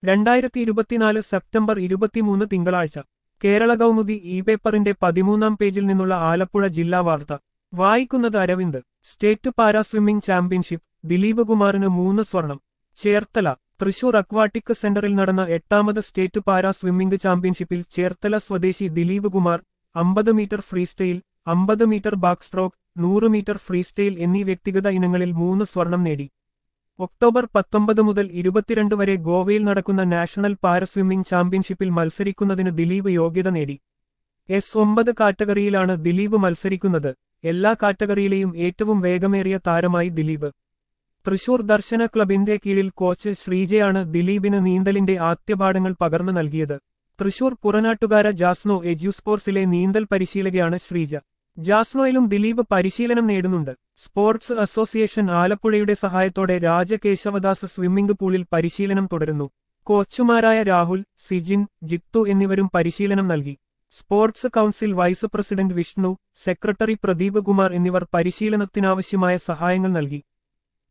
രണ്ടായിരത്തി ഇരുപത്തിനാല് സെപ്റ്റംബർ ഇരുപത്തിമൂന്ന് തിങ്കളാഴ്ച കേരള കൗമുദി ഇ പേപ്പറിന്റെ പതിമൂന്നാം പേജിൽ നിന്നുള്ള ആലപ്പുഴ ജില്ലാ വാർത്ത വായിക്കുന്നത് Aravind state para swimming championship Dileep കുമാറിന് മൂന്ന് സ്വർണം ചേർത്തല തൃശൂർ അക്വാട്ടിക് സെന്ററിൽ നടന്ന എട്ടാമത് സ്റ്റേറ്റ് പാരാ സ്വിമ്മിംഗ് ചാമ്പ്യൻഷിപ്പിൽ ചേർത്തല സ്വദേശി ദിലീപ് കുമാർ അമ്പത് മീറ്റർ ഫ്രീസ്റ്റൈൽ അമ്പത് മീറ്റർ ബാക്ക് സ്ട്രോക്ക് നൂറ് മീറ്റർ ഫ്രീസ്റ്റൈൽ എന്നീ വ്യക്തിഗത ഇനങ്ങളിൽ മൂന്ന് സ്വർണം നേടി ഒക്ടോബർ പത്തൊമ്പത് മുതൽ ഇരുപത്തിരണ്ട് വരെ ഗോവയിൽ നടക്കുന്ന നാഷണൽ പാര സ്വിമ്മിംഗ് ചാമ്പ്യൻഷിപ്പിൽ മത്സരിക്കുന്നതിന് ദിലീപ് യോഗ്യത നേടി എസ് ഒമ്പത് കാറ്റഗറിയിലാണ് ദിലീപ് മത്സരിക്കുന്നത് എല്ലാ കാറ്റഗറിയിലെയും ഏറ്റവും വേഗമേറിയ താരമായി ദിലീപ് തൃശൂർ ദർശന ക്ലബിന്റെ കീഴിൽ കോച്ച് ശ്രീജയാണ് ദിലീപിന് നീന്തലിന്റെ ആദ്യപാഠങ്ങൾ പകർന്നു നൽകിയത് തൃശൂർ പുറനാട്ടുകാര ജാസ്നോ എജ്യൂസ്പോർട്സിലെ നീന്തൽ പരിശീലകയാണ് ശ്രീജ ജാസ്നോയിലും ദിലീപ് പരിശീലനം നേടുന്നുണ്ട് സ്പോർട്സ് അസോസിയേഷൻ ആലപ്പുഴയുടെ സഹായത്തോടെ രാജകേശവദാസ് സ്വിമ്മിംഗ് പൂളിൽ പരിശീലനം തുടരുന്നു കോച്ചുമാരായ രാഹുൽ സിജിൻ ജിത്തു എന്നിവരും പരിശീലനം നൽകി sports council vice president Vishnu secretary Pradeep Kumar എന്നിവർ പരിശീലനത്തിനാവശ്യമായ സഹായങ്ങൾ നൽകി